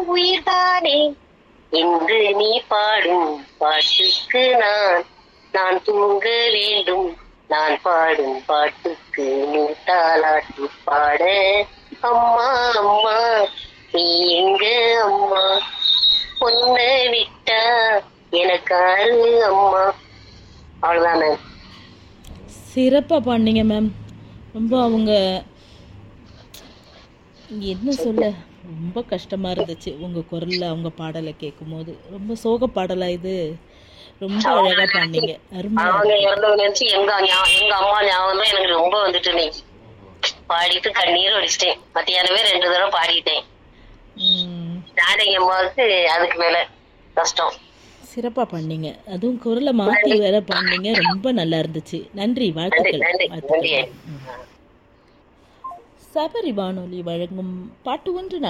உயிர்தானே இன்று நீ பாடும் பாட்டுக்கு நான் நான் தூங்க வேண்டும் நான் பாடும் பாட்டுக்கு நீ தாலாட்டு பாட அம்மா அம்மா நீ எங்க அம்மா பொண்ணை விட்டா எனக்காரு அம்மா அவ்வளவுதான் மேம் சிறப்பாக பாடினீங்க மேம் ரொம்ப அவங்க என்ன சொல்ல ரொம்ப கஷ்டமாக இருந்துச்சு உங்கள் குரலில் அவங்க பாடலை கேட்கும்போது ரொம்ப சோக பாடலா இது ரொம்ப அழகாக பாடினீங்க அருமையாக அவங்க இறந்தவங்க நினைச்சு எங்க ஞா- எங்க அம்மா ஞாபகம் தான் எனக்கு ரொம்ப வந்துட்டு இன்னைக்கு பாடிட்டு கண்ணீர் வடிச்சிட்டேன் மத்தியானமே ரெண்டு தடவை பாடிட்டேன் ம் ஜானகி அம்மாவுக்கு அதுக்கு மேல கஷ்டம் சிறப்பாக பண்ணீங்க அதுவும் குரலை மாற்றி வேற பண்ணீங்க ரொம்ப நல்லா இருந்துச்சு நன்றி வாழ்த்துக்கள் நன்றி, வாழ்த்துக்கள் நன்றி. ம். சபரி வானொலி வழங்கும் பாட்டு ஒன்று